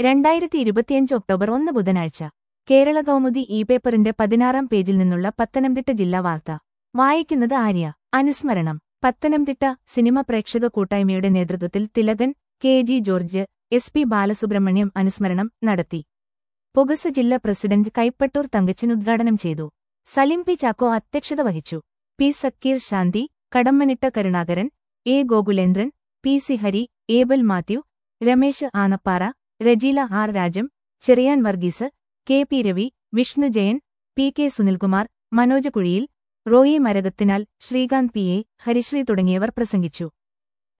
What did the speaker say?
രണ്ടായിരത്തി ഇരുപത്തിയഞ്ച് ഒക്ടോബർ ഒന്ന് ബുധനാഴ്ച കേരള കൗമുദി ഇ പേപ്പറിന്റെ പതിനാറാം പേജിൽ നിന്നുള്ള പത്തനംതിട്ട ജില്ലാ വാർത്ത വായിക്കുന്നത് ആര്യ അനുസ്മരണം പത്തനംതിട്ട സിനിമ പ്രേക്ഷക കൂട്ടായ്മയുടെ നേതൃത്വത്തിൽ Thilakan K G George S P Balasubrahmanyam അനുസ്മരണം നടത്തി പുകസ ജില്ലാ പ്രസിഡന്റ് കൈപ്പട്ടൂർ തങ്കച്ചൻ ഉദ്ഘാടനം ചെയ്തു സലിം പി ചാക്കോ അധ്യക്ഷത വഹിച്ചു P Zakir Shanthi Kadammanitta Karunakaran A Gokulendran P C Hari Abel Mathew Ramesh Anappara Rajeela R Rajam Cherian Varghese K P Ravi Vishnu Jayan P K Sunilkumar Manoj Kuzhiyil Roy മരകത്തിനാൽ ശ്രീകാന്ത് പി എ ഹരിശ്രീ തുടങ്ങിയവർ പ്രസംഗിച്ചു